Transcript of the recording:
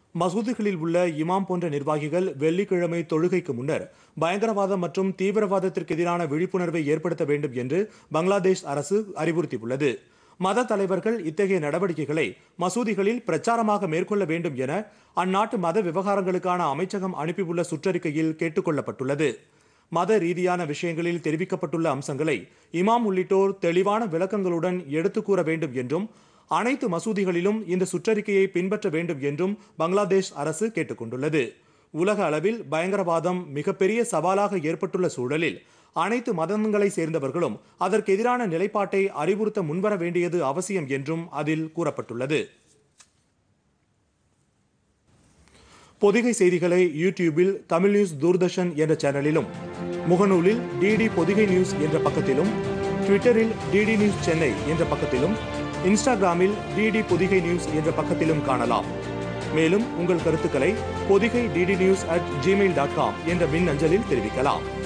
மசூதிகளில் உள்ள இமாம் போன்ற நிர்வாகிகள் வெள்ளிக்கிழமை தொழுகைக்கு முன்னர் பயங்கரவாதம் மற்றும் தீவிரவாதத்திற்கு எதிரான விழிப்புணர்வை ஏற்படுத்த வேண்டும் என்று பங்களாதேஷ் அரசு அறிவுறுத்தியுள்ளது மத தலைவர்கள் இத்தகைய நடவடிக்கைகளை மசூதிகளில் பிரச்சாரமாக மேற்கொள்ள வேண்டும் என அந்நாட்டு மத விவகாரங்களுக்கான அமைச்சகம் அனுப்பியுள்ள சுற்றறிக்கையில் கேட்டுக் கொள்ளப்பட்டுள்ளது மத ரீதியான விஷயங்களில் தெரிவிக்கப்பட்டுள்ள அம்சங்களை இமாம் உள்ளிட்டோர் தெளிவான விளக்கங்களுடன் எடுத்துக் கூற வேண்டும் என்றும் அனைத்து மசூதிகளிலும் இந்த சுற்றறிக்கையை பின்பற்ற வேண்டும் என்றும் பங்களாதேஷ் அரசு கேட்டுக்கொண்டுள்ளது உலக அளவில் பயங்கரவாதம் மிகப்பெரிய சவாலாக ஏற்பட்டுள்ள சூழலில் அனைத்து மதங்களை சேர்ந்தவர்களும் அதற்கு எதிரான நிலைப்பாட்டை அறிவுறுத்த முன்வர வேண்டியது அவசியம் என்றும் அதில் கூறப்பட்டுள்ளது பொதிகை செய்திகளை யூடியூபில் தமிழ் நியூஸ் தூர்தர்ஷன் என்ற சேனலிலும் முகநூலில் டிடி பொதிகை நியூஸ் என்ற பக்கத்திலும் ட்விட்டரில் டிடி நியூஸ் சென்னை என்ற பக்கத்திலும் இன்ஸ்டாகிராமில் டிடி பொதிகை நியூஸ் என்ற பக்கத்திலும் காணலாம் மேலும் உங்கள் கருத்துக்களை Podhigai DD news at Gmail dot com என்ற மின் அஞ்சலில் தெரிவிக்கலாம்